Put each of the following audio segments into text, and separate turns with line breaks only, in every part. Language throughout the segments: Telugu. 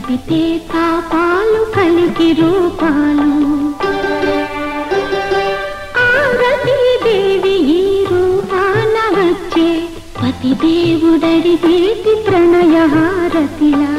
కదిపితే తాపాలు కలిగి రూపాలు ఆరతి దేవి ఈ రూపాన వచ్చే పతి దేవుడడిగేటి ప్రణయ హారతిలా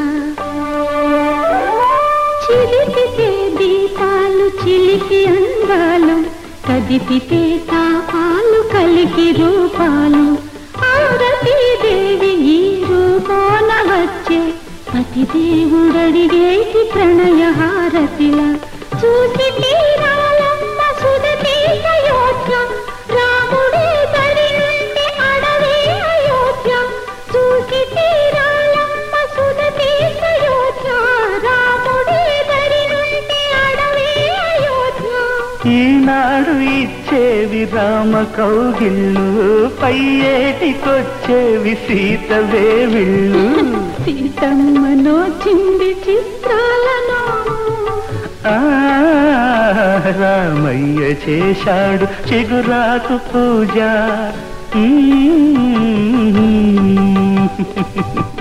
చిలిపితే దీపాలు చిలిపి అందాలు కదిపితే తాపాలు కలిగి రూపాలు ఆరతి దేవి ఈ రూపాన వచ్చే పతి దేవుడడిగేటి ప్రణయ హారతిలా చూసి తీరాలమ్మ సుదతి అయోధ్య రాముడే దరి నుండి అడవే అయోధ్య చూసి తీరాలమ్మ సుదతి అయోధ్య రాముడే దరి నుండి అడవే అయోధ్య
ఈనాడు ఇచ్చేవి రామ కౌగిళ్ళు పై ఏటికొచ్చేవి సీతవే విళ్ళు
సీతమ్మనో చింది చిత్రాలను
ఆ, రామయ్య చేశాడు చిగురాకు పూజ మ్మ్.